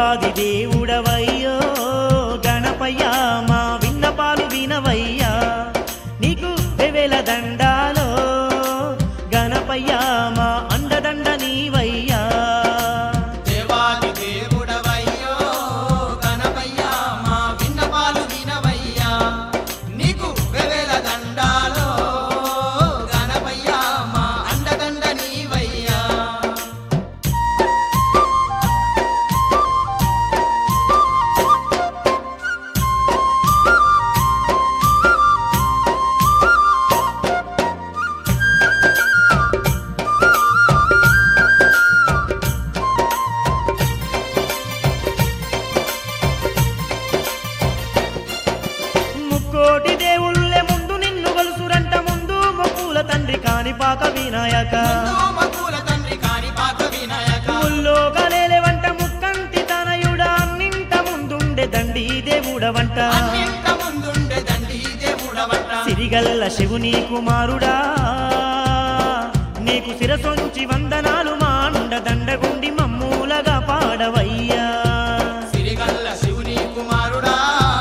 దేవాది దేవుడవయ్యో గణపయ్య మా విన్నపాలు వినవయ్యా నీకు వెవెల దండాలో గణపయ్య మా అండదండ నీవయ్యా దేవాది దేవుడవయ్యో గణపయ్యా మా విన్నపాలు వినవయ్యా నీకు వెవెల దండాలో గణపయ్యా మా అండదండ నీవయ్యా ముక్కోటి దేవుళ్ళే ముందు నిన్ను గొలుసురంట ముందు మొక్కుల తండ్రి కానిపాక వినాయక ముందు మక్కుల తండ్రి కాణిపాక వినాయక ముల్లో కలేలెవంట ముక్కంటి తనయుడ అన్నింట ముందుండే దండి దేవుడవంట అన్నింట ముందుండే దండి దేవుడవంట సిరిగల్ల శివుని కుమారుడా నీకు శిరసొంచి వందనాలు మాండ దండగుండి మమ్మూలగా పాడవయ్యా సిరిగల్ల శివుని కుమారుడా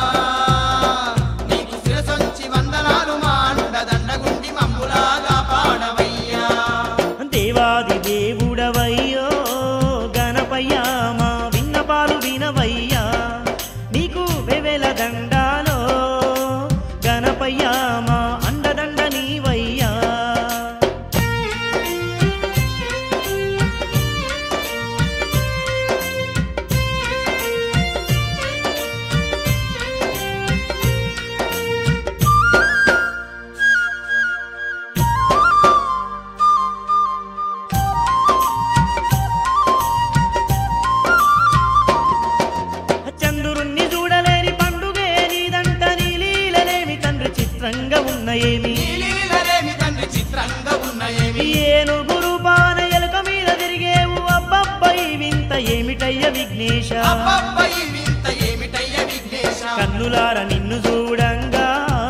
నీకు శిరసొంచి వందనాలు మాండ దండగుండి మమ్ములాగా పాడవయ్యా దేవాది దేవుడవయ్యో గణపయ్యా మా విన్నపాలు వినవయ్యా నీకు వెవెల దండాలో గణపయ్యా మా అండదండ నీవయ్యా చంద్రుణ్ణి చూడలేని పండుగే నీదంట నీ లీలలేమి తండ్రి చిత్రంగా ఉన్న ఏమి నీలీలలేమి తండ్రి చిత్రంగా ఉన్నయేమి ఏనుగురు బాణ ఎలుక మీద తిరిగేవు అబ్బబ్బై వింత ఏమిటయ్య విఘ్నేశ అబ్బబ్బై వింత ఏమిటయ్య విఘ్నేశ కన్నులార నిన్ను చూడంగా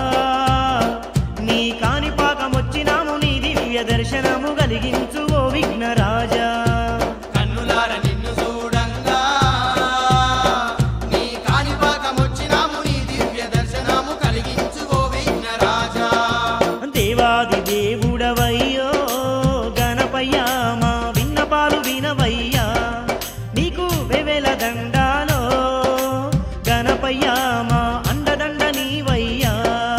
నీ కాణిపాకం వచ్చినాము నీ దివ్య దర్శనము కలిగించు ఓ విఘ్నరాజా కన్నులార నిన్ను చూడంగా నీ కాణిపాకమొచ్చినాము నీ దివ్య దర్శనము కలిగించు ఓ విఘ్నరాజా దేవాది దేవుడవయ్యో గణపయ్యా మా విన్నపాలు వినవయ్యా నీకు వెవెల దండాలో గణపయ్యా మా అండదండ నీవయ్యా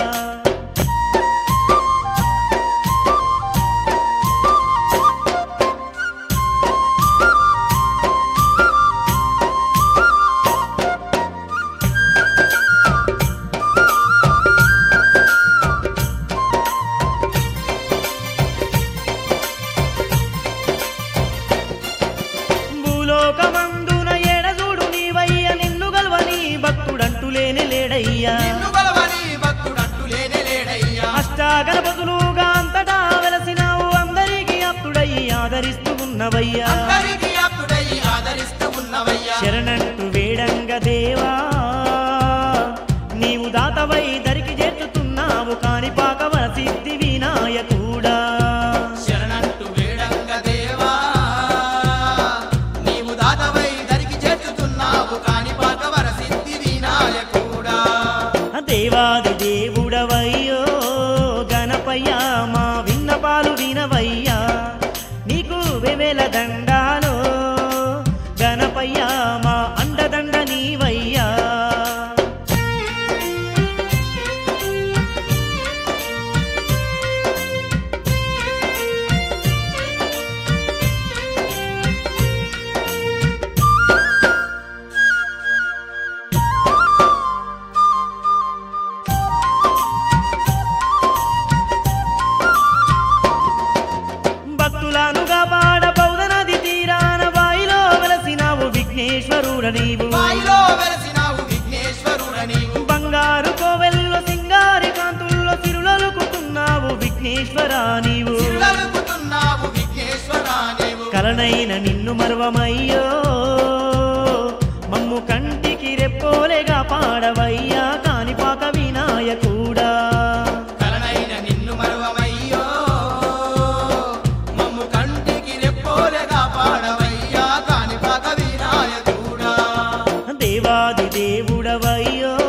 భూలోకమందున ఎడజూడు నీవయ్య నిన్ను గల్వని భక్తుడంటూ లేని లేడయ్యా నిన్ను బలవని భక్తుడంటూ లేనే లేడయ్యా అష్టాగణపతులుగా అంతటా వెలసినావు అందరికీ అప్తుడయ్యి ఆదరిస్తూ ఉన్నవయ్యా అందరికీ ఆప్తుడై ఆదరిస్తూ ఉన్నవయ్యా శరణంటూ వేడంగ దేవా నీవు దాతవై దరికి చేర్చుతున్నావు కాణిపాకవ సిద్ధి వినాయకుడా శరణంటూ వేడంగ దేవా నీవు దాతవై దరికి చేర్చుతున్నావు కాణిపాక వరసిద్ధి వినాయకుడా దేవాది దేవుడవయ్యో గణపయ్యా మా విన్నపాలు వినవయ్యా నీకు వెవెల దండాలో గణపయ్యా మా అండదండ నీవయ్యా భక్తులను కాపాడ పౌద నది తీరాన బాయిలో వెలసినావు విఘ్నేశ్వరుడ నీవు బాయిలో వెలసినావు విఘ్నేశ్వరుడ నీవు బంగారు కోవెల్లో సింగారి కాంతుల్లో సిరులలుకుతున్నావు విఘ్నేశ్వర నీవు చిరులలుకుతున్నావు విఘ్నేశ్వర నీవు కలనైన నిన్ను మర్వమయ్యో మమ్ము కంటికి రెప్పోలేగా పాడవయ్యా కానిపాక వినాయకుడా కలనైన నిన్ను మరువమయ్యో మమ్ము కంటికి రెప్పోలెగా పాడవయ్యా కాణిపాక వినాయకుడా అయ్యో